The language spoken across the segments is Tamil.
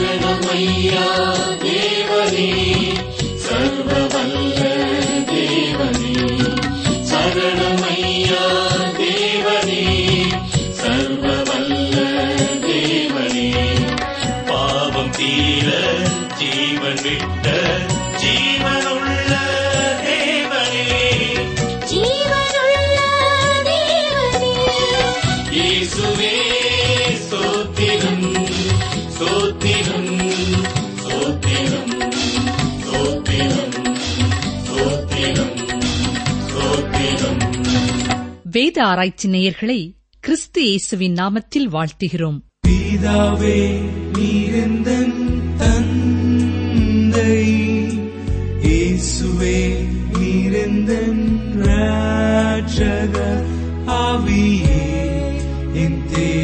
சரணமையா தேவனே சர்வவல்ல தேவனே சரணமையா தேவனே சர்வவல்ல தேவனே பாவம் தீர ஜீவன் விட்ட ஜீவனுள்ள தேவனே ஜீவனுள்ள தேவனே இயேசுவே ஸ்தோத்திரம் ஸ்தோத்திரம் ஸ்தோத்திரம் ஸ்தோத்திரம் ஸ்தோத்திரம் ஸ்தோத்திரம் வேத ஆராய்ச்சி நேயர்களை கிறிஸ்து இயேசுவின் நாமத்தில் வாழ்த்துகிறோம் பிதாவே நீரெந்தன் தந்தை இயேசுவே நீரெந்தன் ராட்சக ஆவியே என்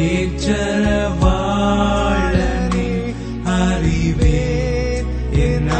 தேற்றரவாழனே அறிவே என்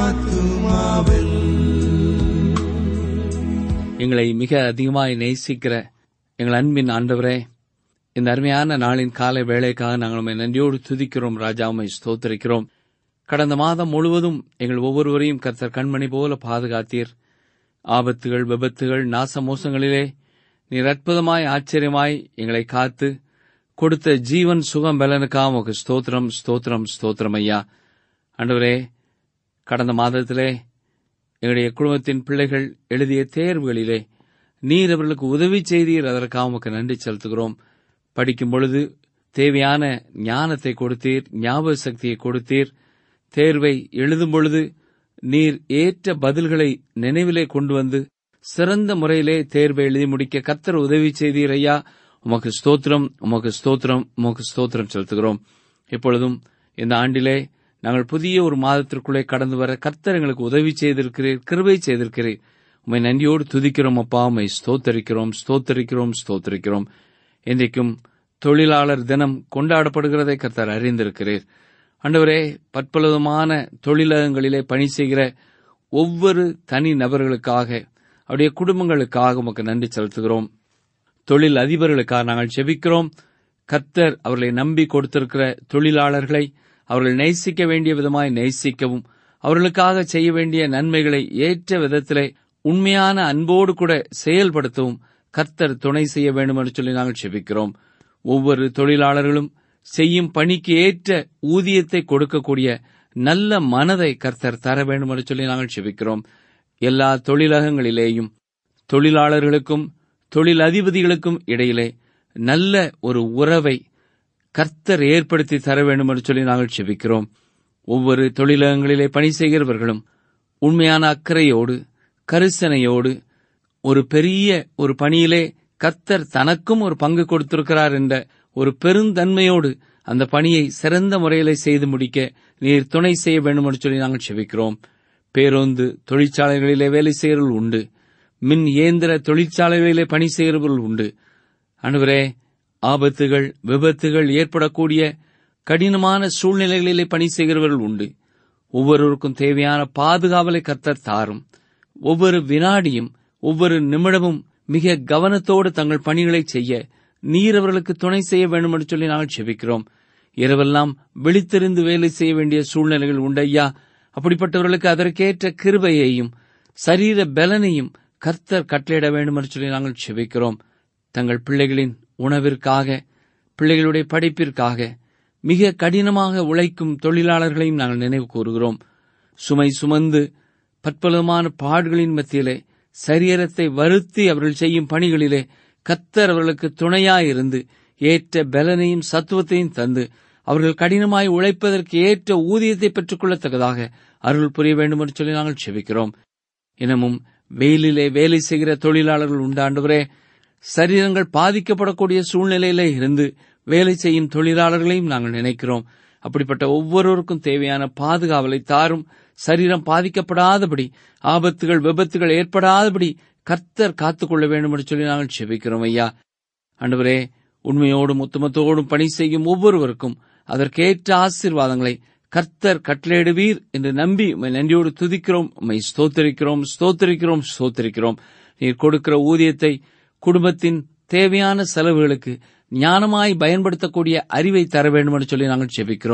ஆத்துமாவில் எங்களை மிக அதிகமாய் நேசிக்கிற எங்கள் அன்பின் ஆண்டவரே இந்த அருமையான நாளின் காலை வேலைக்காக நாங்கள் உம்மை நன்றியோடு துதிக்கிறோம் ராஜா உம்மை ஸ்தோத்திரிக்கிறோம் கடந்த மாதம் முழுவதும் எங்கள் ஒவ்வொருவரையும் கர்த்தர் கண்மணி போல பாதுகாத்தீர் ஆபத்துகள் விபத்துகள் நாசமோசங்களிலே நீர் அற்புதமாய் ஆச்சரியமாய் எங்களை காத்து கொடுத்த ஜீவன் சுகம் பலனுக்காக உமக்கு ஸ்தோத்திரம் ஸ்தோத்திரம் ஸ்தோத்திரம் ஐயா ஆண்டவரே கடந்த மாதத்திலே எங்களுடைய குடும்பத்தின் பிள்ளைகள் எழுதிய தேர்வுகளிலே நீர் அவர்களுக்கு உதவி செய்தீர் அதற்காக உமக்கு நன்றி செலுத்துகிறோம் படிக்கும் பொழுது தேவையான ஞானத்தை கொடுத்தீர் ஞாபக சக்தியை கொடுத்தீர் தேர்வை எழுதும் பொழுது நீர் ஏற்ற பதில்களை நினைவிலே கொண்டு வந்து சிறந்த முறையிலே தேர்வை எழுதி முடிக்க கர்த்தர் உதவி செய்தீர் ஐயா உமக்கு ஸ்தோத்திரம் உமக்கு ஸ்தோத்திரம் உமக்கு ஸ்தோத்திரம் செலுத்துகிறோம் இப்பொழுதும் இந்த ஆண்டிலே நாங்கள் புதிய ஒரு மாதத்திற்குள்ளே கடந்து வர கர்த்தர் எங்களுக்கு உதவி செய்திருக்கிறீர் கிருபை செய்திருக்கிறீர் உம்மை நன்றியோடு துதிக்கிறோம் அப்பா உம்மை ஸ்தோத்தரிக்கிறோம் ஸ்தோத்தரிக்கிறோம் ஸ்தோத்தரிக்கிறோம் இன்றைக்கும் தொழிலாளர் தினம் கொண்டாடப்படுகிறதை கர்த்தர் அறிந்திருக்கிறீர் ஆண்டவரே பற்பலவிதமான தொழிலகங்களிலே பணி செய்கிற ஒவ்வொரு தனி நபர்களுக்காக அவருடைய குடும்பங்களுக்காக உமக்கு நன்றி செலுத்துகிறோம் தொழில் அதிபர்களுக்காக நாங்கள் செபிக்கிறோம் கர்த்தர் அவர்களை நம்பி கொடுத்திருக்கிற தொழிலாளர்களை அவர்கள் நேசிக்க வேண்டிய விதமாய் நேசிக்கவும் அவர்களுக்காக செய்ய வேண்டிய நன்மைகளை ஏற்ற விதத்திலே உண்மையான அன்போடு கூட செயல்படுத்தவும் கர்த்தர் துணை செய்ய வேண்டும் என்று சொல்லி நாங்கள் செபிக்கிறோம் ஒவ்வொரு தொழிலாளர்களும் செய்யும் பணிக்கு ஏற்ற ஊதியத்தை கொடுக்கக்கூடிய நல்ல மனதை கர்த்தர் தர வேண்டும் என்று சொல்லி நாங்கள் செபிக்கிறோம் எல்லா தொழிலகங்களிலேயும் தொழிலாளர்களுக்கும் தொழில் அதிபதிகளுக்கும் இடையிலே நல்ல ஒரு உறவை கர்த்தர் ஏற்படுத்தி தர வேண்டும் என்று சொல்லி நாங்கள் செபிக்கிறோம் ஒவ்வொரு தொழிலகங்களிலே பணி செய்கிறவர்களும் உண்மையான அக்கறையோடு கரிசனையோடு ஒரு பெரிய ஒரு பணியிலே கர்த்தர் தனக்கும் ஒரு பங்கு கொடுத்திருக்கிறார் என்ற ஒரு பெருந்தன்மையோடு அந்த பணியை சிறந்த முறையிலே செய்து முடிக்க நீர் துணை செய்ய வேண்டும் என்று சொல்லி நாங்கள் செபிக்கிறோம் பேருந்து தொழிற்சாலைகளிலே வேலை செய்கிறவர்கள் உண்டு மின் இயந்திர தொழிற்சாலைகளிலே பணி செய்கிறவர்கள் உண்டு அனுவரே ஆபத்துகள் விபத்துகள் ஏற்படக்கூடிய கடினமான சூழ்நிலைகளிலே பணி செய்கிறவர்கள் உண்டு ஒவ்வொருவருக்கும் தேவையான பாதுகாவலை கர்த்தர் தாரும் ஒவ்வொரு வினாடியும் ஒவ்வொரு நிமிடமும் மிக கவனத்தோடு தங்கள் பணிகளை செய்ய நீர் அவர்களுக்கு துணை செய்ய வேண்டும் என்று சொல்லி நாங்கள் செபிக்கிறோம் இரவெல்லாம் விழித்திருந்து வேலை செய்ய வேண்டிய சூழ்நிலைகள் உண்டையா அப்படிப்பட்டவர்களுக்கு அதற்கேற்ற கிருபையையும் சரீர பலனையும் கர்த்தர் கட்டளையிட வேண்டும் என்று சொல்லி நாங்கள் செபிக்கிறோம் தங்கள் பிள்ளைகளின் உணவிற்காக பிள்ளைகளுடைய படிப்பிற்காக மிக கடினமாக உழைக்கும் தொழிலாளர்களையும் நாங்கள் நினைவு கூறுகிறோம் சுமை சுமந்து பற்பலமான பாடுகளின் மத்தியிலே சரீரத்தை வருத்தி அவர்கள் செய்யும் பணிகளிலே கத்தர் அவர்களுக்கு துணையாயிருந்து ஏற்ற பலனையும் சத்துவத்தையும் தந்து அவர்கள் கடினமாய் உழைப்பதற்கு ஏற்ற ஊதியத்தை பெற்றுக்கொள்ளத்தக்கதாக அருள் புரிய வேண்டும் என்று சொல்லி நாங்கள் செபிக்கிறோம் இனமும் வெயிலிலே வேலை செய்கிற தொழிலாளர்கள் உண்டாண்டவரே சரீரங்கள் பாதிக்கப்படக்கூடிய சூழ்நிலையிலே இருந்து வேலை செய்யும் தொழிலாளர்களையும் நாங்கள் நினைக்கிறோம் அப்படிப்பட்ட ஒவ்வொருவருக்கும் தேவையான பாதுகாவலை தாரும் சரீரம் பாதிக்கப்படாதபடி ஆபத்துகள் விபத்துகள் ஏற்படாதபடி கர்த்தர் காத்துக்கொள்ள வேண்டும் என்று சொல்லி நாங்கள் செபிக்கிறோம் ஐயா ஆண்டவரே உண்மையோடும் உத்தமத்தோடும் பணி செய்யும் ஒவ்வொருவருக்கும் அதற்கேற்ற ஆசீர்வாதங்களை கர்த்தர் கட்டளையிடுவீர் என்று நம்பி உம்மை நன்றியோடு துதிக்கிறோம் உம்மை ஸ்தோத்தரிக்கிறோம் ஸ்தோத்தரிக்கிறோம் ஸ்தோத்தரிக்கிறோம் நீர் கொடுக்கிற ஊதியத்தை குடும்பத்தின் தேவையான செலவுகளுக்கு ஞானமாய் பயன்படுத்தக்கூடிய அறிவை தர வேண்டும் என்று சொல்லி நாங்கள் செபிக்கிறோம்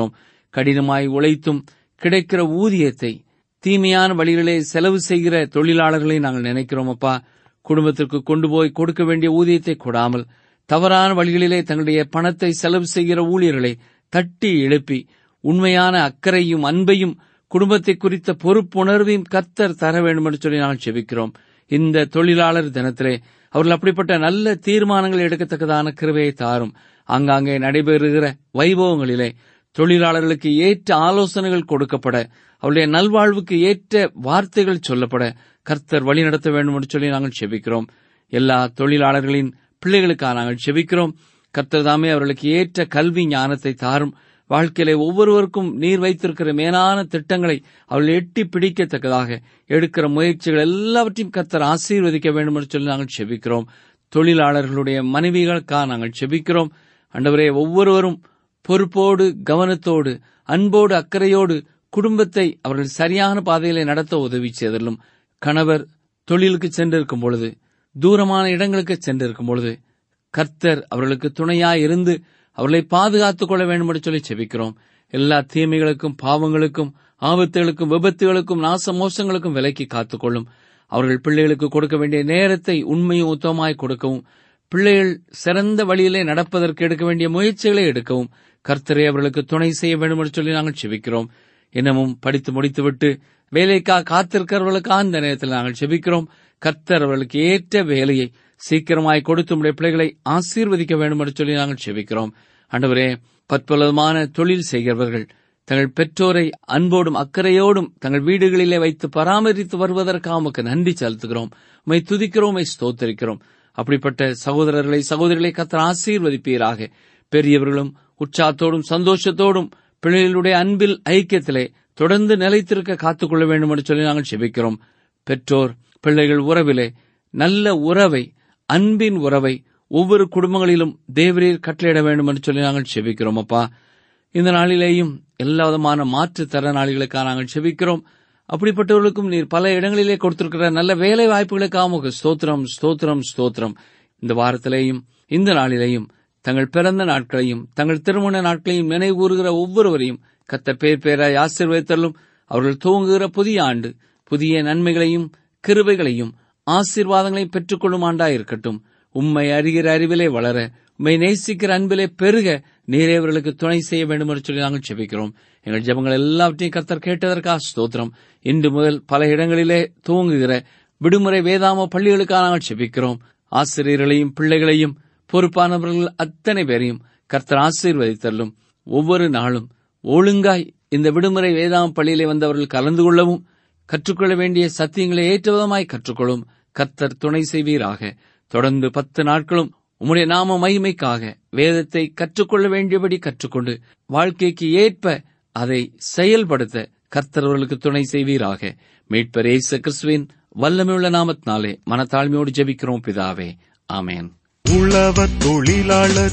கடினமாய் உழைத்தும் கிடைக்கிற ஊதியத்தை தீமையான வழிகளிலே செலவு செய்கிற தொழிலாளர்களை நாங்கள் நினைக்கிறோம் அப்பா குடும்பத்திற்கு கொண்டு போய் கொடுக்க வேண்டிய ஊதியத்தை கொடாமல் தவறான வழிகளிலே தங்களுடைய பணத்தை செலவு செய்கிற ஊழியர்களை தட்டி எழுப்பி உண்மையான அக்கறையும் அன்பையும் குடும்பத்தை குறித்த பொறுப்புணர்வையும் கர்த்தர் தர வேண்டும் என்று சொல்லி நாங்கள் செபிக்கிறோம் இந்த தொழிலாளர் தினத்திலே அவர்கள் அப்படிப்பட்ட நல்ல தீர்மானங்கள் எடுக்கத்தக்கதான கிருபையை தாரும் ஆங்காங்கே நடைபெறுகிற வைபவங்களிலே தொழிலாளர்களுக்கு ஏற்ற ஆலோசனைகள் கொடுக்கப்பட அவருடைய நல்வாழ்வுக்கு ஏற்ற வார்த்தைகள் சொல்லப்பட கர்த்தர் வழி நடத்த வேண்டும் என்று சொல்லி நாங்கள் செபிக்கிறோம் எல்லா தொழிலாளர்களின் பிள்ளைகளுக்காக நாங்கள் செபிக்கிறோம் கர்த்தர் தாமே அவர்களுக்கு ஏற்ற கல்வி ஞானத்தை தாரும் வாழ்க்கையிலே ஒவ்வொருவருக்கும் நீர் வைத்திருக்கிற மேலான திட்டங்களை அவர்கள் எட்டி பிடிக்கத்தக்கதாக எடுக்கிற முயற்சிகள் எல்லாவற்றையும் கர்த்தர் ஆசீர்வதிக்க வேண்டும் என்று சொல்லி நாங்கள் செபிக்கிறோம் தொழிலாளர்களுடைய மனைவிகளுக்காக நாங்கள் செபிக்கிறோம் அண்டவரே ஒவ்வொருவரும் பொறுப்போடு கவனத்தோடு அன்போடு அக்கறையோடு குடும்பத்தை அவர்கள் சரியான பாதையிலே நடத்த உதவி செய்தலும் கணவர் தொழிலுக்கு சென்றிருக்கும் பொழுது தூரமான இடங்களுக்கு சென்றிருக்கும் பொழுது கர்த்தர் அவர்களுக்கு துணையாய் இருந்து அவர்களை பாதுகாத்துக் கொள்ள வேண்டும் என்று சொல்லி செபிக்கிறோம் எல்லா தீமைகளுக்கும் பாவங்களுக்கும் ஆபத்துகளுக்கும் விபத்துகளுக்கும் நாச மோசங்களுக்கும் விலக்கி காத்துக்கொள்ளும் அவர்கள் பிள்ளைகளுக்கு கொடுக்க வேண்டிய நேரத்தை உண்மையும் உத்தமமாய் கொடுக்கவும் பிள்ளைகள் சிறந்த வழியிலே நடப்பதற்கு எடுக்க வேண்டிய முயற்சிகளை எடுக்கவும் கர்த்தரை அவர்களுக்கு துணை செய்ய வேண்டும் என்று சொல்லி நாங்கள் செபிக்கிறோம் இன்னமும் படித்து முடித்துவிட்டு வேலைக்காக காத்திருக்கிறவர்களுக்காக இந்த நேரத்தில் நாங்கள் செபிக்கிறோம் கர்த்தர் அவர்களுக்கு ஏற்ற வேலையை சீக்கிரமாய் கொடுத்து உடைய பிள்ளைகளை ஆசீர்வதிக்க வேண்டும் என்று சொல்லி நாங்கள் செபிக்கிறோம் ஆண்டவரே பற்பலமான தொழில் செய்கிறவர்கள் தங்கள் பெற்றோரை அன்போடும் அக்கறையோடும் தங்கள் வீடுகளிலே வைத்து பராமரித்து வருவதற்காக உமக்கு நன்றி செலுத்துகிறோம் உமை துதிக்கிறோம் உம்மை ஸ்தோத்தரிக்கிறோம் அப்படிப்பட்ட சகோதரர்களை சகோதரிகளை கத்தர் ஆசீர்வதிப்பீராக பெரியவர்களும் உற்சாகத்தோடும் சந்தோஷத்தோடும் பிள்ளைகளுடைய அன்பில் ஐக்கியத்திலே தொடர்ந்து நிலைத்திருக்க காத்துக்கொள்ள வேண்டும் என்று சொல்லி நாங்கள் செபிக்கிறோம் பெற்றோர் பிள்ளைகள் உறவிலே நல்ல உறவை அன்பின் உறவை ஒவ்வொரு குடும்பங்களிலும் தேவரீர் கட்டளையிட வேண்டும் என்று சொல்லி நாங்கள் செபிக்கிறோம் அப்பா இந்த நாளிலேயும் எல்லா விதமான மாற்றுத் திறனாளிகளுக்காக நாங்கள் செபிக்கிறோம் அப்படிப்பட்டவர்களுக்கும் நீர் பல இடங்களிலே கொடுத்திருக்கிற நல்ல வேலை வாய்ப்புகளுக்காக உமக்கு ஸ்தோத்திரம் ஸ்தோத்திரம் ஸ்தோத்திரம் இந்த வாரத்திலேயும் இந்த நாளிலேயும் தங்கள் பிறந்த நாட்களையும் தங்கள் திருமண நாட்களையும் நினைவுகூறுகிற ஒவ்வொருவரையும் கத்த பேர் பேராய் ஆசீர்வதித்தலும் அவர்கள் துவங்குகிற புதிய ஆண்டு புதிய நன்மைகளையும் கிருபைகளையும் ஆசீர்வாதங்களையும் பெற்றுக்கொள்ளும் ஆண்டாய் இருக்கட்டும் உம்மை அறிகிற அறிவிலே வளர உம்மை நேசிக்கிற அன்பிலே பெருக நீரே அவர்களுக்கு துணை செய்ய வேண்டும் என்று சொல்லி நாங்கள் செபிக்கிறோம் எங்கள் ஜெபங்கள் எல்லாவற்றையும் கர்த்தர் கேட்டதற்காக ஸ்தோத்திரம் இன்று முதல் பல இடங்களிலே துவங்குகிற விடுமுறை வேதாம பள்ளிகளுக்காக நாங்கள் செபிக்கிறோம் ஆசிரியர்களையும் பிள்ளைகளையும் பொறுப்பானவர்கள் அத்தனை பேரையும் கர்த்தர் ஆசீர்வதித்தள்ளும் ஒவ்வொரு நாளும் ஒழுங்காய் இந்த விடுமுறை வேதாம பள்ளியிலே வந்தவர்கள் கலந்து கொள்ளவும் கற்றுக்கொள்ள வேண்டிய சத்தியங்களை ஏற்றவிதமாய் கற்றுக்கொள்ளும் கர்த்தர் துணை செய்வீராக தொடர்ந்து பத்து நாட்களும் உம்முடைய நாம மகிமைக்காக வேதத்தை கற்றுக்கொள்ள வேண்டியபடி கற்றுக்கொண்டு வாழ்க்கைக்கு ஏற்ப அதை செயல்படுத்த கர்த்தர் அவர்களுக்கு துணை செய்வீராக மீட்பர் இயேசு கிறிஸ்துவின் வல்லமையுள்ள நாமத்தினாலே மனத்தாழ்மையோடு ஜெபிக்கிறோம் பிதாவே ஆமென் உழவர் தொழிலாளர்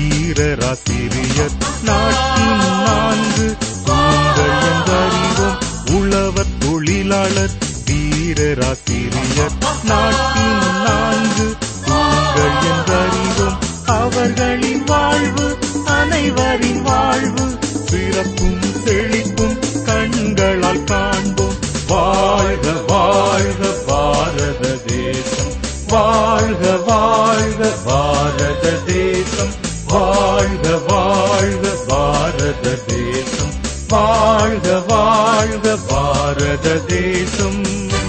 வீரராசிரியர் நாட்டின் நான்கு தூண்கள் என்றறிவோம் உழவர் தொழிலாளர் வீரராசிரியர் நாட்டின் நான்கு தூண்கள் என்றறிவோம் அவர்களின் வாழ்வு அனைவரின் வாழ்வு சிறப்பும் செழிப்பும் கண்களால் காண்போம் வாழ்க வாழ்க பாரத தேசம் வாழ்க வாழ்க பாரத தேசம் வாழ்க வாழ்க பாரத தேசம் வாழ்க வாழ்க பாரத தேசம்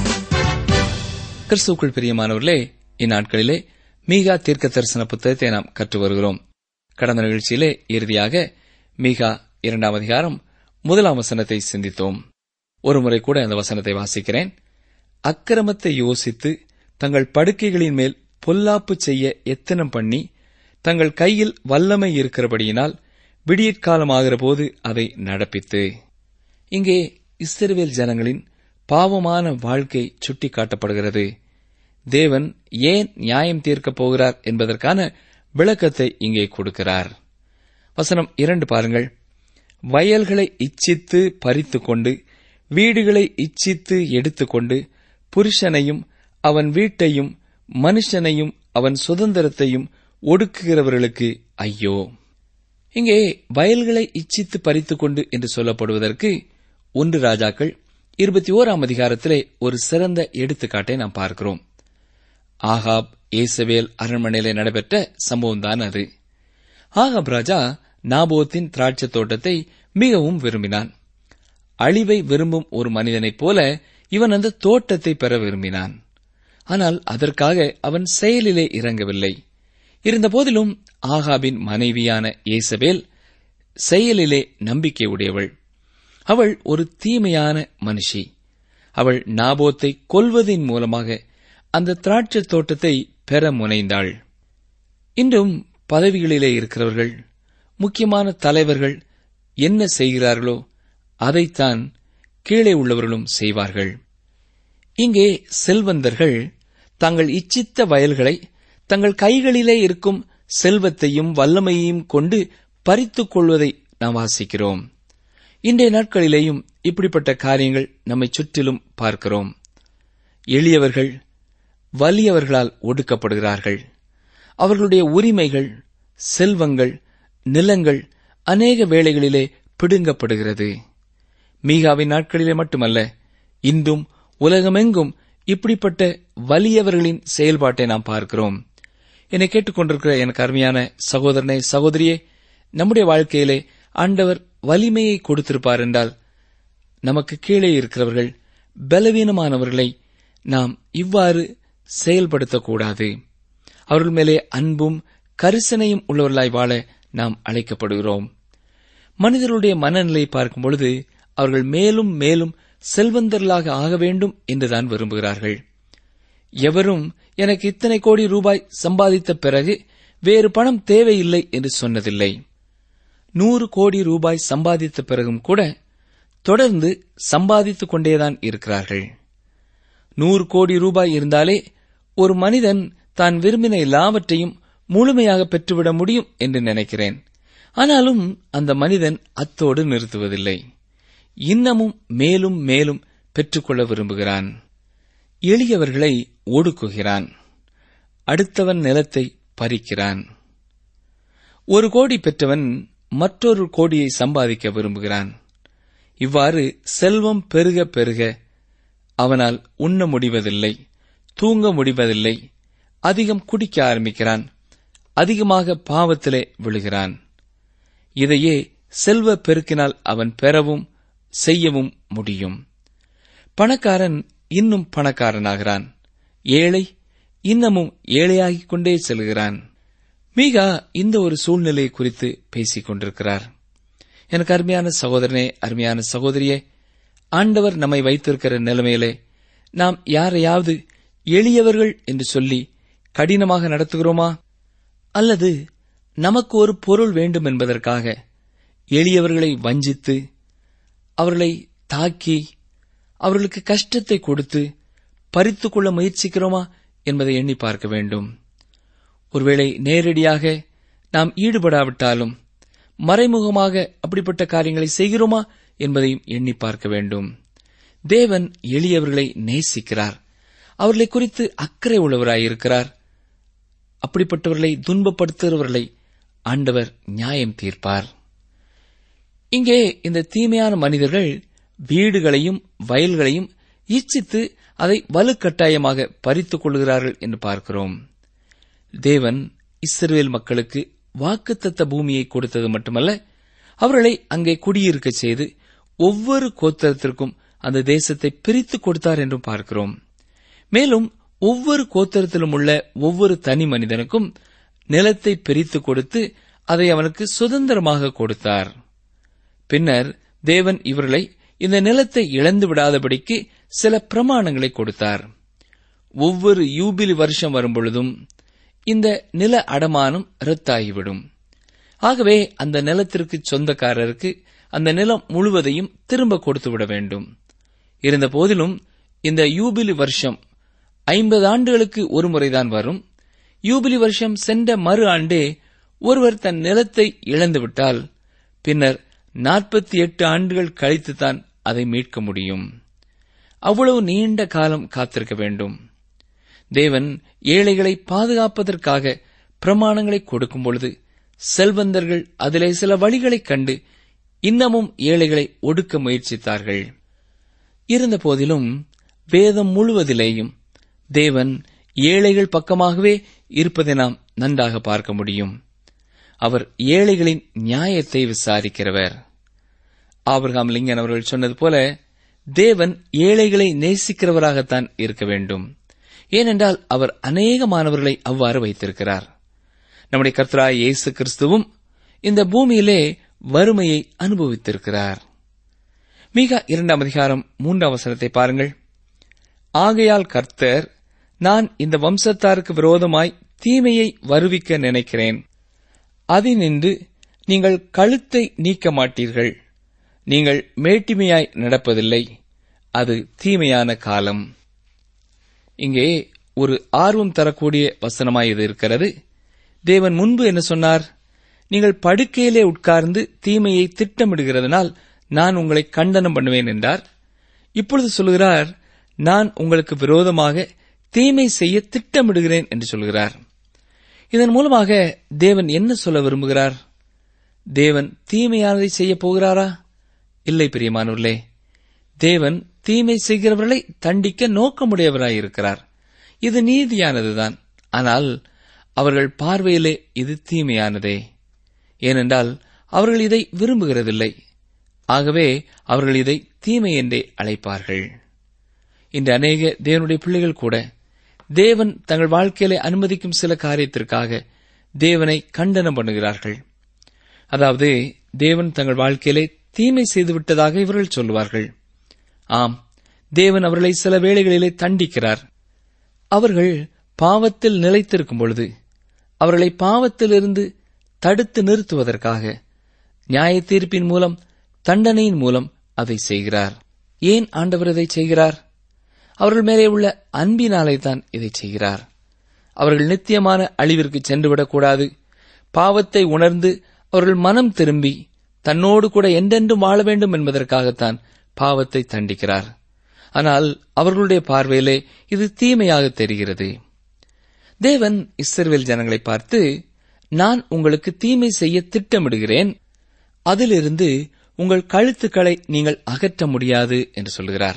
கிறிஸ்துக்குள் பிரியமானவர்களே இந்நாட்களிலே மீகா தீர்க்க தரிசன புத்தகத்தை நாம் கற்று வருகிறோம் கடந்த நிகழ்ச்சியிலே இறுதியாக மீகா இரண்டாம் அதிகாரம் முதலாம் வசனத்தை சிந்தித்தோம் ஒருமுறை கூட அந்த வசனத்தை வாசிக்கிறேன் அக்கிரமத்தை யோசித்து தங்கள் படுக்கைகளின் மேல் பொல்லாப்பு செய்ய எத்தனம் பண்ணி தங்கள் கையில் வல்லமை இருக்கிறபடியினால் விடியற்காலமாகிற போது அதை நடப்பித்து இங்கே இஸ்ரவேல் ஜனங்களின் பாவமான வாழ்க்கை சுட்டிக்காட்டப்படுகிறது தேவன் ஏன் நியாயம் தீர்க்கப் போகிறார் என்பதற்கான விளக்கத்தை இங்கே கொடுக்கிறார் வசனம் இரண்டு பாருங்கள் வயல்களை இச்சித்து பறித்துக் கொண்டு வீடுகளை இச்சித்து எடுத்துக்கொண்டு புருஷனையும் அவன் வீட்டையும் மனுஷனையும் அவன் சுதந்திரத்தையும் ஒடுக்குகிறவர்களுக்கு ஐயோ இங்கே வயல்களை இச்சித்து பறித்துக் கொண்டு என்று சொல்லப்படுவதற்கு ஒன்று ராஜாக்கள் இருபத்தி ஓராம் அதிகாரத்திலே ஒரு சிறந்த எடுத்துக்காட்டை நாம் பார்க்கிறோம் ஆகாப் ஏசவேல் அரண்மனையிலே நடைபெற்ற சம்பவம்தான் அது ஆகாப் ராஜா நாபோத்தின் திராட்சை தோட்டத்தை மிகவும் விரும்பினான் அழிவை விரும்பும் ஒரு மனிதனைப் போல இவன் அந்த தோட்டத்தை பெற விரும்பினான் ஆனால் அதற்காக அவன் செயலிலே இறங்கவில்லை இருந்தபோதிலும் ஆகாபின் மனைவியான ஏசபேல் செயலிலே நம்பிக்கை உடையவள் அவள் ஒரு தீமையான மனுஷி அவள் நாபோத்தை கொல்வதின் மூலமாக அந்த திராட்சை தோட்டத்தை பெற முனைந்தாள் இன்றும் பதவிகளிலே இருக்கிறவர்கள் முக்கியமான தலைவர்கள் என்ன செய்கிறார்களோ அதைத்தான் கீழே உள்ளவர்களும் செய்வார்கள் இங்கே செல்வந்தர்கள் தங்கள் இச்சித்த வயல்களை தங்கள் கைகளிலே இருக்கும் செல்வத்தையும் வல்லமையையும் கொண்டு பறித்துக் கொள்வதை நாம் வாசிக்கிறோம் இன்றைய நாட்களிலேயும் இப்படிப்பட்ட காரியங்கள் நம்மை சுற்றிலும் பார்க்கிறோம் எளியவர்கள் வலியவர்களால் ஒடுக்கப்படுகிறார்கள் அவர்களுடைய உரிமைகள் செல்வங்கள் நிலங்கள் அநேக வேளைகளிலே பிடுங்கப்படுகிறது மீகாவின் நாட்களிலே மட்டுமல்ல இன்றும் உலகமெங்கும் இப்படிப்பட்ட வலியவர்களின் செயல்பாட்டை நாம் பார்க்கிறோம் என்னை கேட்டுக்கொண்டிருக்கிற எனக்கு அருமையான சகோதரனே சகோதரியே நம்முடைய வாழ்க்கையிலே ஆண்டவர் வலிமையை கொடுத்திருப்பார் என்றால் நமக்கு கீழே இருக்கிறவர்கள் பலவீனமானவர்களை நாம் இவ்வாறு செயல்படுத்தக்கூடாது அவர்கள் மேலே அன்பும் கரிசனையும் உள்ளவர்களாய் வாழ நாம் அழைக்கப்படுகிறோம் மனிதர்களுடைய மனநிலை பார்க்கும் பொழுது அவர்கள் மேலும் மேலும் செல்வந்தர்களாக ஆக வேண்டும் என்றுதான் விரும்புகிறார்கள் எவரும் எனக்கு இத்தனை கோடி ரூபாய் சம்பாதித்த பிறகு வேறு பணம் தேவையில்லை என்று சொன்னதில்லை நூறு கோடி ரூபாய் சம்பாதித்த பிறகும் கூட தொடர்ந்து சம்பாதித்துக் கொண்டேதான் இருக்கிறார்கள் நூறு கோடி ரூபாய் இருந்தாலே ஒரு மனிதன் தான் விரும்பின எல்லாவற்றையும் முழுமையாக பெற்றுவிட முடியும் என்று நினைக்கிறேன் ஆனாலும் அந்த மனிதன் அத்தோடு நிறுத்துவதில்லை இன்னமும் மேலும் மேலும் பெற்றுக்கொள்ள விரும்புகிறான் எளியவர்களை ஒடுக்குகிறான் அடுத்தவன் நிலத்தை பறிக்கிறான் ஒரு கோடி பெற்றவன் மற்றொரு கோடியை சம்பாதிக்க விரும்புகிறான் இவ்வாறு செல்வம் பெருக பெருக அவனால் உண்ண முடிவதில்லை தூங்க முடிவதில்லை அதிகம் குடிக்க ஆரம்பிக்கிறான் அதிகமாக பாவத்திலே விழுகிறான் இதையே செல்வ பெருக்கினால் அவன் பெறவும் செய்யவும் முடியும் பணக்காரன் இன்னும் பணக்காரனாகிறான் ஏழை இன்னமும் ஏழையாகிக் கொண்டே செல்கிறான் மீகா இந்த ஒரு சூழ்நிலை குறித்து பேசிக் கொண்டிருக்கிறார் எனக்கு அருமையான சகோதரனே அருமையான சகோதரியே ஆண்டவர் நம்மை வைத்திருக்கிற நிலைமையிலே நாம் யாரையாவது எளியவர்கள் என்று சொல்லி கடினமாக நடத்துகிறோமா அல்லது நமக்கு ஒரு பொருள் வேண்டும் என்பதற்காக எளியவர்களை வஞ்சித்து அவர்களை தாக்கி அவர்களுக்கு கஷ்டத்தை கொடுத்து பறித்துக் கொள்ள முயற்சிக்கிறோமா என்பதை எண்ணி பார்க்க வேண்டும் ஒருவேளை நேரடியாக நாம் ஈடுபடாவிட்டாலும் மறைமுகமாக அப்படிப்பட்ட காரியங்களை செய்கிறோமா என்பதையும் எண்ணி பார்க்க வேண்டும் தேவன் எளியவர்களை நேசிக்கிறார் அவர்களை குறித்து அக்கறை உள்ளவராயிருக்கிறார் அப்படிப்பட்டவர்களை துன்பப்படுத்துகிறவர்களை ஆண்டவர் நியாயம் தீர்ப்பார் இங்கே இந்த தீமையான மனிதர்கள் வீடுகளையும் வயல்களையும் இச்சித்து அதை வலுக்கட்டாயமாக பறித்துக் கொள்கிறார்கள் என்று பார்க்கிறோம் தேவன் இஸ்ரவேல் மக்களுக்கு வாக்குத்தத்த பூமியை கொடுத்தது மட்டுமல்ல அவர்களை அங்கே குடியிருக்கச் செய்து ஒவ்வொரு கோத்திரத்திற்கும் அந்த தேசத்தை பிரித்து கொடுத்தார் என்றும் பார்க்கிறோம் மேலும் ஒவ்வொரு கோத்திரத்திலும் உள்ள ஒவ்வொரு தனி மனிதனுக்கும் நிலத்தை பிரித்து கொடுத்து அதை அவனுக்கு சுதந்திரமாக கொடுத்தார் பின்னர் தேவன் இவர்களை இந்த நிலத்தை இழந்து விடாதபடிக்கு சில பிரமாணங்களை கொடுத்தார் ஒவ்வொரு யூபிலி வருஷம் வரும்பொழுதும் இந்த நில அடமானம் ரத்தாகிவிடும் ஆகவே அந்த நிலத்திற்கு சொந்தக்காரருக்கு அந்த நிலம் முழுவதையும் திரும்ப கொடுத்துவிட வேண்டும் இருந்த போதிலும் இந்த யூபிலி வருஷம் ஐம்பது ஆண்டுகளுக்கு ஒரு முறைதான் வரும் யூபிலி வருஷம் சென்ற மறு ஆண்டே ஒருவர் தன் நிலத்தை இழந்துவிட்டால் பின்னர் நாற்பத்தி எட்டு ஆண்டுகள் கழித்துத்தான் அதை மீட்க முடியும் அவ்வளவு நீண்ட காலம் காத்திருக்க வேண்டும் தேவன் ஏழைகளை பாதுகாப்பதற்காக பிரமாணங்களை கொடுக்கும் பொழுது செல்வந்தர்கள் அதிலே சில வழிகளைக் கண்டு இன்னமும் ஏழைகளை ஒடுக்க முயற்சித்தார்கள் இருந்த போதிலும் வேதம் முழுவதிலேயும் தேவன் ஏழைகள் பக்கமாகவே இருப்பதை நாம் நன்றாக பார்க்க முடியும் அவர் ஏழைகளின் நியாயத்தை விசாரிக்கிறவர் ஆபிரகாம் லிங்கன் அவர்கள் சொன்னது போல தேவன் ஏழைகளை நேசிக்கிறவராகத்தான் இருக்க வேண்டும் ஏனென்றால் அவர் அநேகமானவர்களை அவ்வாறு வைத்திருக்கிறார் நம்முடைய கர்த்தராய் இயேசு கிறிஸ்துவும் இந்த பூமியிலே வறுமையை அனுபவித்திருக்கிறார் மீகா இரண்டாம் அதிகாரம் மூன்றாம் வசனத்தை பாருங்கள் ஆகையால் கர்த்தர் நான் இந்த வம்சத்தாருக்கு விரோதமாய் தீமையை வருவிக்க நினைக்கிறேன் அதினின்று நீங்கள் கழுத்தை நீக்க மாட்டீர்கள் நீங்கள் மேட்டிமையாய் நடப்பதில்லை அது தீமையான காலம் இங்கே ஒரு ஆர்வம் தரக்கூடிய வசனமாய் இது இருக்கிறது தேவன் முன்பு என்ன சொன்னார் நீங்கள் படுக்கையிலே உட்கார்ந்து தீமையை திட்டமிடுகிறதுனால் நான் உங்களை கண்டனம் பண்ணுவேன் என்றார் இப்பொழுது சொல்கிறார் நான் உங்களுக்கு விரோதமாக தீமை செய்ய திட்டமிடுகிறேன் என்று சொல்கிறார் இதன் மூலமாக தேவன் என்ன சொல்ல விரும்புகிறார் தேவன் தீமையானதை செய்யப் போகிறாரா இல்லை பிரியமானவர்களே தேவன் தீமை செய்கிறவர்களை தண்டிக்க நோக்கமுடையவராயிருக்கிறார் இது நீதியானதுதான் ஆனால் அவர்கள் பார்வையிலே இது தீமையானதே ஏனென்றால் அவர்கள் இதை விரும்புகிறதில்லை ஆகவே அவர்கள் இதை தீமை என்றே அழைப்பார்கள் இன்று அநேக தேவனுடைய பிள்ளைகள் கூட தேவன் தங்கள் வாழ்க்கையிலே அனுமதிக்கும் சில காரியத்திற்காக தேவனை கண்டனம் பண்ணுகிறார்கள் அதாவது தேவன் தங்கள் வாழ்க்கையிலே தீமை செய்துவிட்டதாக இவர்கள் சொல்லுவார்கள் ஆம் தேவன் அவர்களை சில வேளைகளிலே தண்டிக்கிறார் அவர்கள் பாவத்தில் நிலைத்திருக்கும் பொழுது அவர்களை பாவத்திலிருந்து தடுத்து நிறுத்துவதற்காக நியாய தீர்ப்பின் மூலம் தண்டனையின் மூலம் அதை செய்கிறார் ஏன் ஆண்டவர் இதை செய்கிறார் அவர்கள் மேலே உள்ள அன்பினாலே தான் இதை செய்கிறார் அவர்கள் நித்தியமான அழிவிற்கு சென்றுவிடக்கூடாது பாவத்தை உணர்ந்து அவர்கள் மனம் திரும்பி தன்னோடு கூட என்றென்றும் வாழ வேண்டும் என்பதற்காகத்தான் பாவத்தை தண்டிக்கிறார் ஆனால் அவர்களுடைய பார்வையிலே இது தீமையாக தெரிகிறது தேவன் இஸ்ரவேல் ஜனங்களை பார்த்து நான் உங்களுக்கு தீமை செய்ய திட்டமிடுகிறேன் அதிலிருந்து உங்கள் கழுத்துக்களை நீங்கள் அகற்ற முடியாது என்று சொல்கிறார்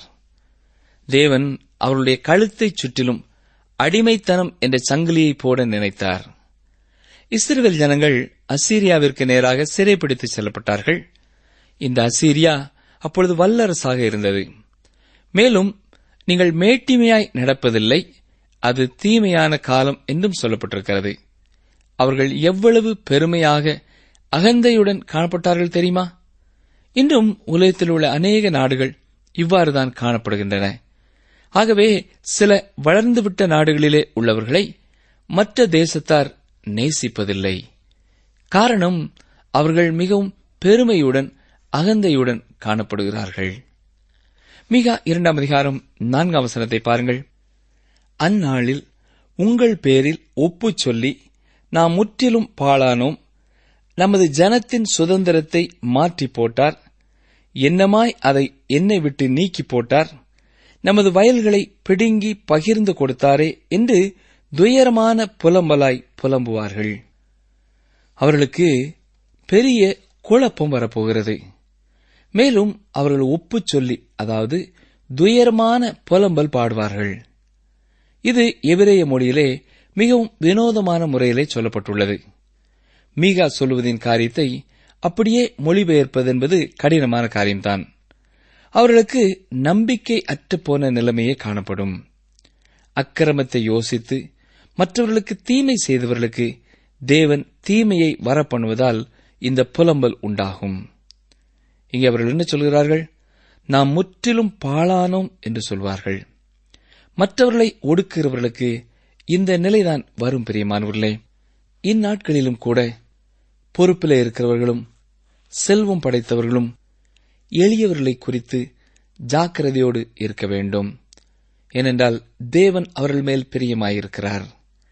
தேவன் அவருடைய கழுத்தைச் சுற்றிலும் அடிமைத்தனம் என்ற சங்கிலியை போட நினைத்தார் இஸ்ரவேல் ஜனங்கள் அசீரியாவிற்கு நேராக சிறைப்பிடித்து செல்லப்பட்டார்கள் இந்த அசீரியா அப்பொழுது வல்லரசாக இருந்தது மேலும் நீங்கள் மேட்டிமையாய் நடப்பதில்லை அது தீமையான காலம் என்றும் சொல்லப்பட்டிருக்கிறது அவர்கள் எவ்வளவு பெருமையாக அகந்தையுடன் காணப்பட்டார்கள் தெரியுமா இன்றும் உலகத்தில் உள்ள அநேக நாடுகள் இவ்வாறுதான் காணப்படுகின்றன ஆகவே சில வளர்ந்துவிட்ட நாடுகளிலே உள்ளவர்களை மற்ற தேசத்தார் நேசிப்பதில்லை காரணம் அவர்கள் மிகவும் பெருமையுடன் அகந்தையுடன் காணப்படுகிறார்கள் மிக இரண்டாம் அதிகாரம் நான்காம் வசனத்தை பாருங்கள் அந்நாளில் உங்கள் பேரில் ஒப்பு சொல்லி நாம் முற்றிலும் பாழானோம் நமது ஜனத்தின் சுதந்திரத்தை மாற்றி போட்டார் என்னமாய் அதை என்னை விட்டு நீக்கி போட்டார் நமது வயல்களை பிடுங்கி பகிர்ந்து கொடுத்தாரே என்று துயரமான புலம்பலாய் புலம்புவார்கள் அவர்களுக்கு பெரிய குழப்பம் வரப்போகிறது மேலும் அவர்கள் ஒப்பு சொல்லி அதாவது துயரமான புலம்பல் பாடுவார்கள் இது எபிரேய மொழியிலே மிகவும் வினோதமான முறையிலே சொல்லப்பட்டுள்ளது மீகா சொல்லுவதின் காரியத்தை அப்படியே மொழிபெயர்ப்பது என்பது கடினமான காரியம்தான் அவர்களுக்கு நம்பிக்கை அற்றுப்போன நிலைமையே காணப்படும் அக்கிரமத்தை யோசித்து மற்றவர்களுக்கு தீமை செய்தவர்களுக்கு தேவன் தீமையை வரப்பண்ணுவதால் இந்த புலம்பல் உண்டாகும் இங்கே அவர்கள் என்ன சொல்கிறார்கள் நாம் முற்றிலும் பாழானோம் என்று சொல்வார்கள் மற்றவர்களை ஒடுக்குகிறவர்களுக்கு இந்த நிலைதான் வரும் பிரியமானவர்களே இந்நாட்களிலும் கூட பொறுப்பில் இருக்கிறவர்களும் செல்வம் படைத்தவர்களும் எளியவர்களை குறித்து ஜாக்கிரதையோடு இருக்க வேண்டும் ஏனென்றால் தேவன் அவர்கள் மேல் பிரியமாயிருக்கிறார்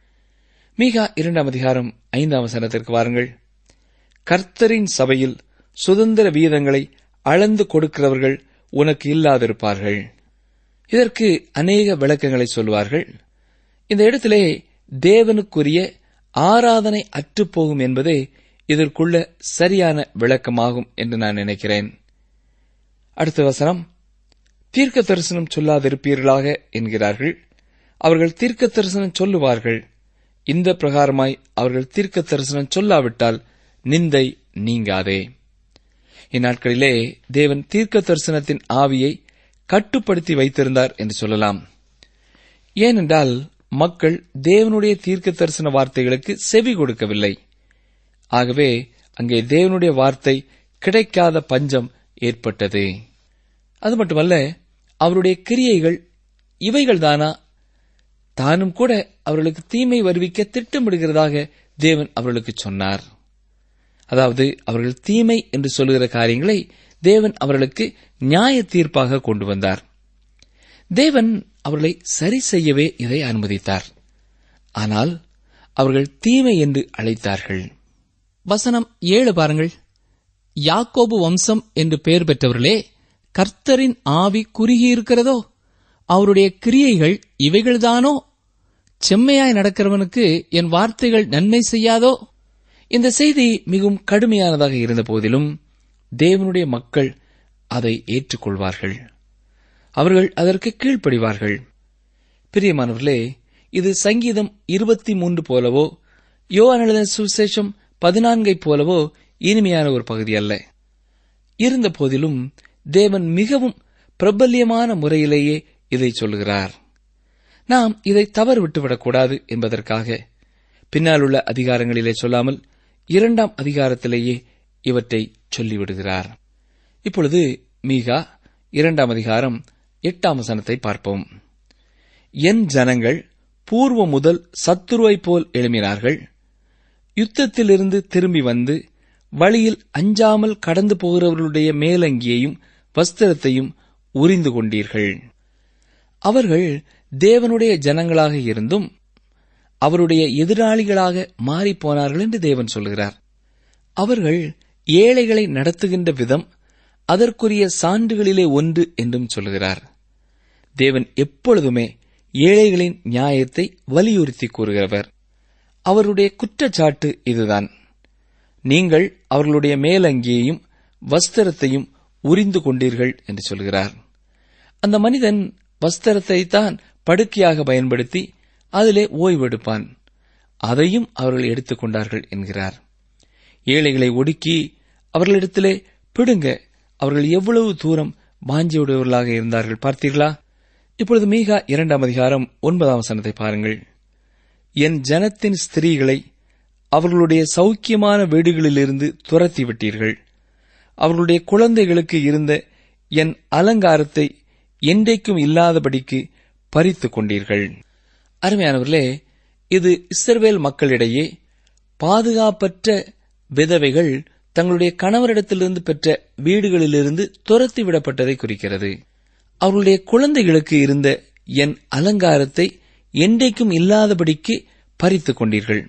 மீகா இரண்டாம் அதிகாரம் ஐந்தாம் வசனத்திற்கு வாருங்கள் கர்த்தரின் சபையில் சுதந்திர வீதங்களை அளந்து கொடுக்கிறவர்கள் உனக்கு இல்லாதிருப்பார்கள் இதற்கு அநேக விளக்கங்களை சொல்வார்கள் இந்த இடத்திலே தேவனுக்குரிய ஆராதனை அற்றுப்போகும் என்பதே இதற்குள்ள சரியான விளக்கமாகும் என்று நான் நினைக்கிறேன் அடுத்த வசனம் தீர்க்க தரிசனம் சொல்லாதிருப்பீர்களாக என்கிறார்கள் அவர்கள் தீர்க்க தரிசனம் சொல்லுவார்கள் இந்த பிரகாரமாய் அவர்கள் தீர்க்க தரிசனம் சொல்லாவிட்டால் நிந்தை நீங்காதே இந்நாட்களிலே தேவன் தீர்க்க தரிசனத்தின் ஆவியை கட்டுப்படுத்தி வைத்திருந்தார் என்று சொல்லலாம் ஏனென்றால் மக்கள் தேவனுடைய தீர்க்க தரிசன வார்த்தைகளுக்கு செவி கொடுக்கவில்லை ஆகவே அங்கே தேவனுடைய வார்த்தை கிடைக்காத பஞ்சம் ஏற்பட்டது அது மட்டுமல்ல அவருடைய கிரியைகள் இவைகள்தானா தானும் கூட அவர்களுக்கு தீமை வருவிக்க திட்டமிடுகிறதாக தேவன் அவர்களுக்கு சொன்னார் அதாவது அவர்கள் தீமை என்று சொல்லுகிற காரியங்களை தேவன் அவர்களுக்கு நியாய தீர்ப்பாக கொண்டு வந்தார் தேவன் அவர்களை சரி செய்யவே இதை அனுமதித்தார் ஆனால் அவர்கள் தீமை என்று அழைத்தார்கள் வசனம் ஏழு பாருங்கள் யாக்கோபு வம்சம் என்று பெயர் பெற்றவர்களே கர்த்தரின் ஆவி குறுகியிருக்கிறதோ அவருடைய கிரியைகள் இவைகள்தானோ செம்மையாய் நடக்கிறவனுக்கு என் வார்த்தைகள் நன்மை செய்யாதோ இந்த செய்தி மிகவும் கடுமையானதாக இருந்த போதிலும் தேவனுடைய மக்கள் அதை ஏற்றுக்கொள்வார்கள் அவர்கள் அதற்கு கீழ்ப்படிவார்கள் பிரியமானவர்களே இது சங்கீதம் இருபத்தி மூன்று போலவோ யோவான் எழுதின சுவிசேஷம் பதினான்கைப் போலவோ இனிமையான ஒரு பகுதி அல்ல இருந்த போதிலும் தேவன் மிகவும் பிரபல்யமான முறையிலேயே இதை சொல்லுகிறார் நாம் இதை தவறு விட்டுவிடக்கூடாது என்பதற்காக பின்னால் உள்ள அதிகாரங்களிலே சொல்லாமல் இரண்டாம் அதிகாரத்திலேயே இவற்றை சொல்லிவிடுகிறார் இப்பொழுது மீகா இரண்டாம் அதிகாரம் எட்டாம் வசனத்தை பார்ப்போம் என் ஜனங்கள் பூர்வ முதல் சத்துருவைப் போல் எழுமினார்கள் யுத்தத்திலிருந்து திரும்பி வந்து வழியில் அஞ்சாமல் கடந்து போகிறவர்களுடைய மேலங்கியையும் வஸ்திரத்தையும் உரிந்து கொண்டீர்கள் அவர்கள் தேவனுடைய ஜனங்களாக இருந்தும் அவருடைய எதிராளிகளாக மாறிப்போனார்கள் என்று தேவன் சொல்கிறார் அவர்கள் ஏழைகளை நடத்துகின்ற விதம் அதற்குரிய சான்றுகளிலே ஒன்று என்றும் சொல்கிறார் தேவன் எப்பொழுதுமே ஏழைகளின் நியாயத்தை வலியுறுத்தி கூறுகிறவர் அவருடைய குற்றச்சாட்டு இதுதான் நீங்கள் அவர்களுடைய மேலங்கியையும் வஸ்திரத்தையும் உரிந்து கொண்டீர்கள் என்று சொல்கிறார் அந்த மனிதன் வஸ்திரத்தை தான் படுக்கையாக பயன்படுத்தி அதிலே ஓய்வெடுப்பான் அதையும் அவர்கள் எடுத்துக்கொண்டார்கள் என்கிறார் ஏழைகளை ஒடுக்கி அவர்களிடத்திலே பிடுங்க அவர்கள் எவ்வளவு தூரம் வாஞ்சியுடையவர்களாக இருந்தார்கள் பார்த்தீர்களா இப்பொழுது மீகா இரண்டாம் அதிகாரம் ஒன்பதாம் வசனத்தை பாருங்கள் என் ஜனத்தின் ஸ்திரீகளை அவர்களுடைய சௌக்கியமான வீடுகளிலிருந்து துரத்தி விட்டீர்கள் அவர்களுடைய குழந்தைகளுக்கு இருந்த என் அலங்காரத்தை என்றைக்கும் இல்லாதபடிக்கு பறித்துக் கொண்டீர்கள் அருமையானவர்களே இது இஸ்ரவேல் மக்களிடையே பாதுகாப்பற்ற விதவைகள் தங்களுடைய கணவரிடத்திலிருந்து பெற்ற வீடுகளிலிருந்து துரத்தி விடப்பட்டதை குறிக்கிறது அவர்களுடைய குழந்தைகளுக்கு இருந்த என் அலங்காரத்தை என்றைக்கும் இல்லாதபடிக்கு பறித்துக் கொண்டீர்கள்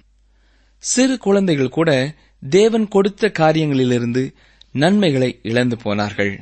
சிறு குழந்தைகள் கூட தேவன் கொடுத்த காரியங்களிலிருந்து நன்மைகளை இழந்து போனார்கள்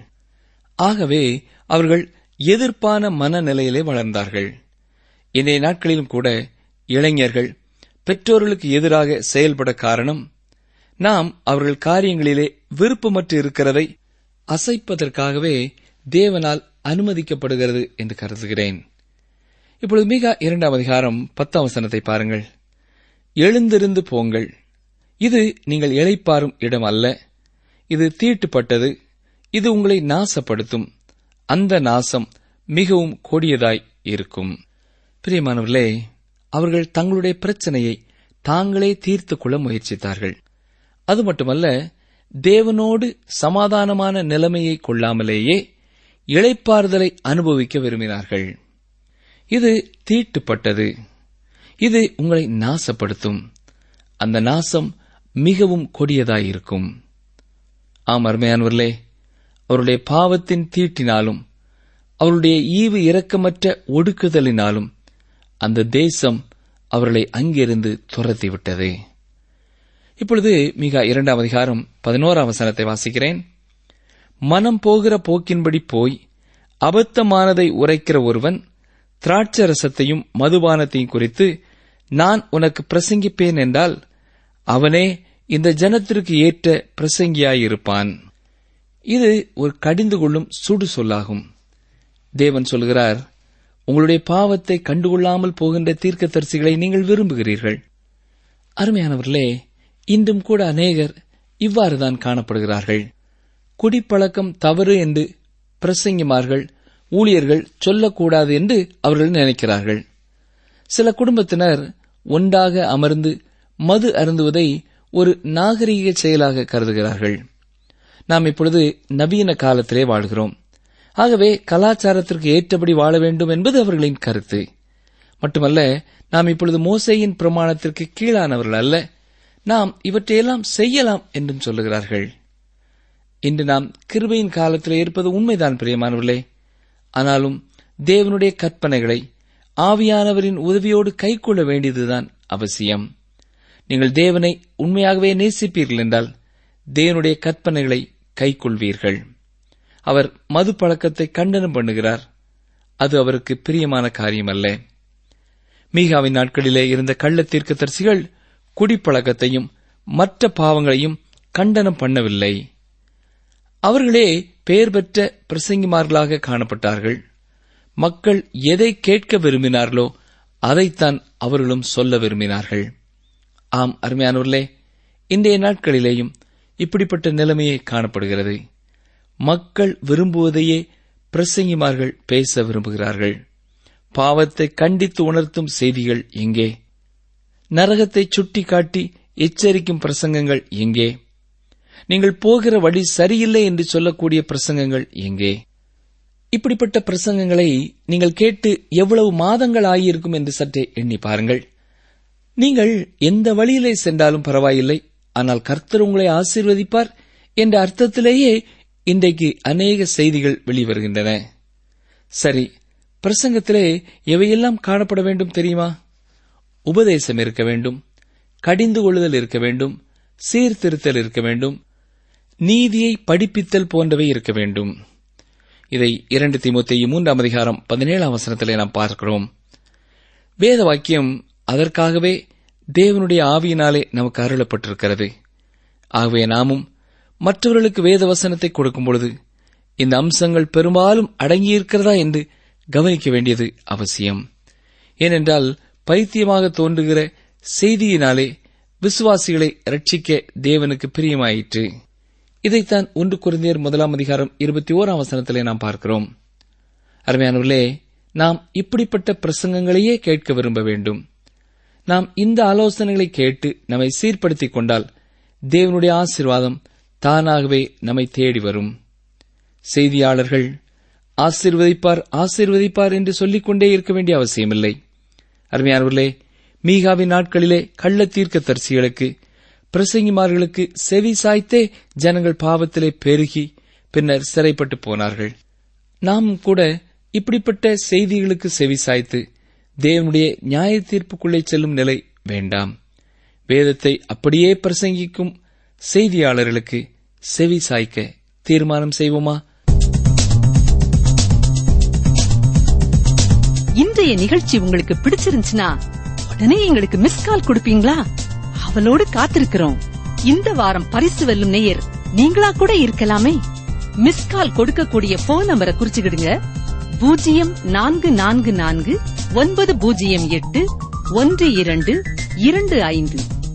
ஆகவே அவர்கள் எதிர்ப்பான மனநிலையிலே வளர்ந்தார்கள் இன்றைய நாட்களிலும் கூட இளைஞர்கள் பெற்றோர்களுக்கு எதிராக செயல்பட காரணம் நாம் அவர்கள் காரியங்களிலே விருப்பமற்று இருக்கிறதை அசைப்பதற்காகவே தேவனால் அனுமதிக்கப்படுகிறது என்று கருதுகிறேன் இப்பொழுது மிக இரண்டாம் அதிகாரம் பத்தாம் வசனத்தை பாருங்கள் எழுந்திருந்து போங்கள் இது நீங்கள் இளைப்பாரும் இடம் அல்ல இது தீட்டுப்பட்டது இது உங்களை நாசப்படுத்தும் அந்த நாசம் மிகவும் கொடியதாய் இருக்கும் பிரியமானவர்களே அவர்கள் தங்களுடைய பிரச்சனையை தாங்களே தீர்த்துக் கொள்ள முயற்சித்தார்கள் அது மட்டுமல்ல தேவனோடு சமாதானமான நிலைமையை கொள்ளாமலேயே இளைப்பாறுதலை அனுபவிக்க விரும்பினார்கள் இது தீட்டுப்பட்டது இது உங்களை நாசப்படுத்தும் அந்த நாசம் மிகவும் கொடியதாயிருக்கும் ஆம் அருமையானவர்களே அவருடைய பாவத்தின் தீட்டினாலும் அவருடைய ஈவு இரக்கமற்ற ஒடுக்குதலினாலும் அந்த தேசம் அவர்களை அங்கிருந்து துரத்திவிட்டது இப்பொழுது மிக இரண்டாம் அதிகாரம் பதினோராம் வசனத்தை வாசிக்கிறேன் மனம் போகிற போக்கின்படி போய் அபத்தமானதை உரைக்கிற ஒருவன் திராட்சரசத்தையும் மதுபானத்தையும் குறித்து நான் உனக்கு பிரசங்கிப்பேன் என்றால் அவனே இந்த ஜனத்திற்கு ஏற்ற பிரசங்கியாயிருப்பான் இது ஒரு கடிந்து கொள்ளும் சுடு சொல்லாகும் தேவன் சொல்கிறார் உங்களுடைய பாவத்தை கண்டுகொள்ளாமல் போகின்ற தீர்க்கதரிசிகளை நீங்கள் விரும்புகிறீர்கள் அருமையானவர்களே இன்றும் கூட அநேகர் இவ்வாறுதான் காணப்படுகிறார்கள் குடிப்பழக்கம் தவறு என்று பிரசங்கிமார்கள் ஊழியர்கள் சொல்லக்கூடாது என்று அவர்கள் நினைக்கிறார்கள் சில குடும்பத்தினர் ஒன்றாக அமர்ந்து மது அருந்துவதை ஒரு நாகரிக செயலாக கருதுகிறார்கள் நாம் இப்பொழுது நவீன காலத்திலே வாழ்கிறோம் ஆகவே கலாச்சாரத்திற்கு ஏற்றபடி வாழ வேண்டும் என்பது அவர்களின் கருத்து மட்டுமல்ல நாம் இப்பொழுது மோசையின் பிரமாணத்திற்கு கீழானவர்கள் அல்ல நாம் இவற்றையெல்லாம் செய்யலாம் என்றும் சொல்லுகிறார்கள் இன்று நாம் கிருபையின் காலத்தில் இருப்பது உண்மைதான் பிரியமானவர்களே ஆனாலும் தேவனுடைய கற்பனைகளை ஆவியானவரின் உதவியோடு கைக்கொள்ள வேண்டியதுதான் அவசியம் நீங்கள் தேவனை உண்மையாகவே நேசிப்பீர்கள் என்றால் தேவனுடைய கற்பனைகளை கைக்கொள்வீர்கள் அவர் மது பழக்கத்தை கண்டனம் பண்ணுகிறார் அது அவருக்கு பிரியமான காரியமல்ல மீகாவின் நாட்களிலே இருந்த கள்ள தீர்க்கதரிசிகள் குடிப்பழக்கத்தையும் மற்ற பாவங்களையும் கண்டனம் பண்ணவில்லை அவர்களே பெயர் பெற்ற பிரசங்கிமார்களாக காணப்பட்டார்கள் மக்கள் எதை கேட்க விரும்பினார்களோ அதைத்தான் அவர்களும் சொல்ல விரும்பினார்கள் ஆம் அருமையானவர்களே இன்றைய நாட்களிலேயும் இப்படிப்பட்ட நிலைமையே காணப்படுகிறது மக்கள் விரும்புவதையே பிரசங்கிமார்கள் பேச விரும்புகிறார்கள் பாவத்தை கண்டித்து உணர்த்தும் செய்திகள் எங்கே நரகத்தை சுட்டிக்காட்டி எச்சரிக்கும் பிரசங்கங்கள் எங்கே நீங்கள் போகிற வழி சரியில்லை என்று சொல்லக்கூடிய பிரசங்கங்கள் எங்கே இப்படிப்பட்ட பிரசங்கங்களை நீங்கள் கேட்டு எவ்வளவு மாதங்கள் ஆகியிருக்கும் என்று சற்றே எண்ணி பாருங்கள் நீங்கள் எந்த வழியிலே சென்றாலும் பரவாயில்லை ஆனால் கர்த்தர் உங்களை ஆசீர்வதிப்பார் என்ற அர்த்தத்திலேயே இன்றைக்கு அநேக செய்திகள் வெளிவருகின்றன சரி பிரசங்கத்திலே எவையெல்லாம் காணப்பட வேண்டும் தெரியுமா உபதேசம் இருக்க வேண்டும் கடிந்து கொள்ளுதல் இருக்க வேண்டும் சீர்திருத்தல் இருக்க வேண்டும் நீதியை படிப்பித்தல் போன்றவை இருக்க வேண்டும் இதை இரண்டு திமுத்தையும் மூன்றாம் அதிகாரம் பதினேழாம் வசனத்திலே நாம் பார்க்கிறோம் வேத வாக்கியம் அதற்காகவே தேவனுடைய ஆவியினாலே நமக்கு அருளப்பட்டிருக்கிறது ஆகவே நாமும் மற்றவர்களுக்கு வேத வசனத்தை கொடுக்கும் பொழுது இந்த அம்சங்கள் பெரும்பாலும் அடங்கியிருக்கிறதா என்று கவனிக்க வேண்டியது அவசியம் ஏனென்றால் பைத்தியமாக தோன்றுகிற செய்தியினாலே விசுவாசிகளை ரட்சிக்க தேவனுக்கு பிரியமாயிற்று இதைத்தான் ஒன்று குறைந்தர் முதலாம் அதிகாரம் இருபத்தி ஓராம் வசனத்திலே நாம் பார்க்கிறோம் அருமையானவர்களே நாம் இப்படிப்பட்ட பிரசங்கங்களையே கேட்க விரும்ப வேண்டும் நாம் இந்த ஆலோசனைகளை கேட்டு நம்மை சீர்படுத்திக் கொண்டால் தேவனுடைய ஆசீர்வாதம் தானாகவே நம்மை தேடி வரும் செய்தியாளர்கள் ஆசீர்வதிப்பார் ஆசீர்வதிப்பார் என்று சொல்லிக் கொண்டே இருக்க வேண்டிய அவசியமில்லை அருமையானவர்களே மீகாவின் நாட்களிலே கள்ள தீர்க்க தரிசிகளுக்கு பிரசங்கிமார்களுக்கு செவி சாய்த்தே ஜனங்கள் பாவத்திலே பெருகி பின்னர் சிறைப்பட்டு போனார்கள் நாம் கூட இப்படிப்பட்ட செய்திகளுக்கு செவி சாய்த்து தேவனுடைய நியாய தீர்ப்புக்குள்ளே செல்லும் நிலை வேண்டாம் வேதத்தை அப்படியே பிரசங்கிக்கும் செய்தியாளர்களுக்கு செவி சாய்க்க தீர்மானம் செய்வோமா இன்றைய நிகழ்ச்சி உங்களுக்கு பிடிச்சிருந்துச்சுன்னா உடனே எங்களுக்கு மிஸ் கால் கொடுப்பீங்களா அவளோடு காத்திருக்கிறோம் இந்த வாரம் பரிசு வெல்லும் நேயர் நீங்களா கூட இருக்கலாமே மிஸ் கால் கொடுக்கக்கூடிய போன் நம்பரை குறிச்சுக்கிடுங்க பூஜ்ஜியம் நான்கு நான்கு நான்கு ஒன்பது பூஜ்ஜியம் எட்டு ஒன்று இரண்டு இரண்டு ஐந்து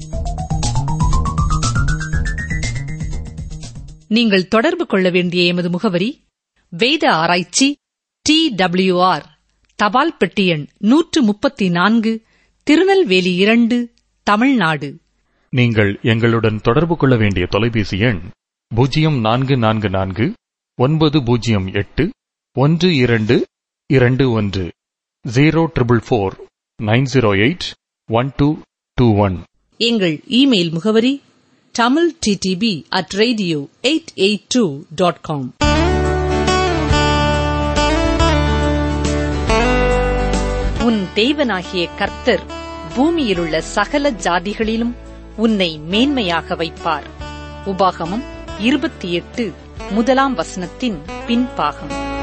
நீங்கள் தொடர்பு கொள்ள வேண்டிய எமது முகவரி வேத ஆராய்ச்சி டி டபிள்யூஆர் தபால் பெட்டி எண் நூற்று முப்பத்தி நான்கு திருநெல்வேலி இரண்டு தமிழ்நாடு நீங்கள் எங்களுடன் தொடர்பு கொள்ள வேண்டிய தொலைபேசி எண் பூஜ்ஜியம் நான்கு நான்கு நான்கு ஒன்பது பூஜ்ஜியம் எட்டு ஒன்று இரண்டு இரண்டு ஒன்று zero triple four nine zero eight one two two one எங்கள் இமெயில் முகவரி Tamil DTP at radio eight eight two dot com உன் தேவனாகிய கர்த்தர் பூமியிலுள்ள சகல ஜாதிகளிலும் உன்னை மேன்மையாக வைப்பார் உபாகமம் இருபத்தி எட்டு முதலாம் வசனத்தின் பின்பாகம்